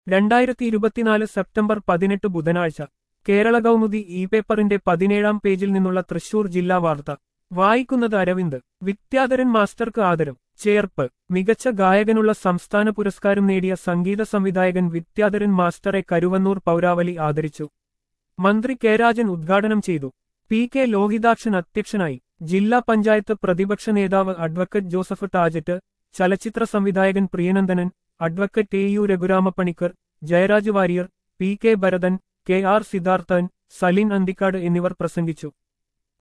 രണ്ടായിരത്തി ഇരുപത്തിനാല് സെപ്റ്റംബർ പതിനെട്ട് ബുധനാഴ്ച കേരള കൗമുദി ഇ പേപ്പറിന്റെ പതിനേഴാം പേജിൽ നിന്നുള്ള തൃശൂർ ജില്ലാ വാർത്ത വായിക്കുന്നത് അരവിന്ദ് വിദ്യാധരൻ മാസ്റ്റർക്ക് ആദരം ചേർപ്പ് മികച്ച ഗായകനുള്ള സംസ്ഥാന പുരസ്കാരം നേടിയ സംഗീത സംവിധായകൻ വിദ്യാധരൻ മാസ്റ്ററെ കരുവന്നൂർ പൗരാവലി ആദരിച്ചു മന്ത്രി കെ രാജൻ ഉദ്ഘാടനം ചെയ്തു പി കെ ലോഹിതാക്ഷൻ അധ്യക്ഷനായി ജില്ലാ പഞ്ചായത്ത് പ്രതിപക്ഷ നേതാവ് അഡ്വക്കറ്റ് ജോസഫ് ടാജറ്റ് ചലച്ചിത്ര സംവിധായകൻ Priyanandanan advocate A U Raghuramapanicker Jayaraj Warrier P K Bharathan K R Siddharthan Salin Anthikad എന്നിവർ പ്രസംഗിച്ചു